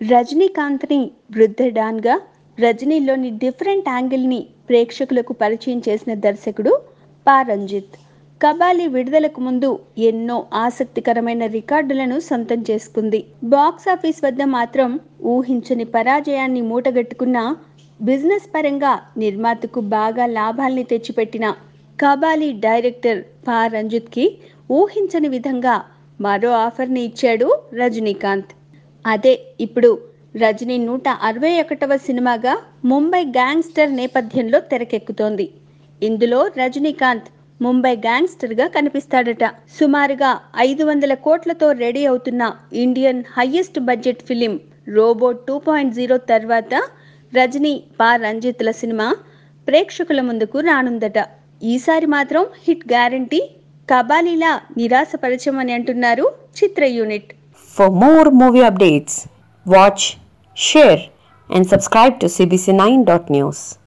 రజనీకాంత్ని వృద్ధ డాన్గా రజనీలోని డిఫరెంట్ యాంగిల్ని ప్రేక్షకులకు పరిచయం చేసిన దర్శకుడు పా రంజిత్ కబాలి విడుదలకు ముందు ఎన్నో ఆసక్తికరమైన రికార్డులను సొంతం చేసుకుంది బాక్స్ ఆఫీస్ వద్ద మాత్రం ఊహించని పరాజయాన్ని మూటగట్టుకున్న బిజినెస్ పరంగా నిర్మాతకు బాగా లాభాల్ని తెచ్చిపెట్టిన కబాలి డైరెక్టర్ పా రంజిత్కి ఊహించని విధంగా మరో ఆఫర్ని ఇచ్చాడు రజనీకాంత్ అదే ఇప్పుడు రజనీ నూట అరవై ఒకటవ సినిమాగా ముంబై గ్యాంగ్స్టర్ నేపథ్యంలో తెరకెక్కుతోంది ఇందులో రజనీకాంత్ ముంబై గ్యాంగ్స్టర్గా కనిపిస్తాడట సుమారుగా ఐదు వందల కోట్లతో రెడీ అవుతున్న Indian highest budget film Robo two point zero తర్వాత రజనీ పా రంజిత్ల సినిమా ప్రేక్షకుల ముందుకు రానుందట ఈసారి మాత్రం హిట్ గ్యారంటీ కబాలీలా నిరాశపరచమని అంటున్నారు చిత్ర unit For more movie updates, watch, share, and subscribe to CBC9.news.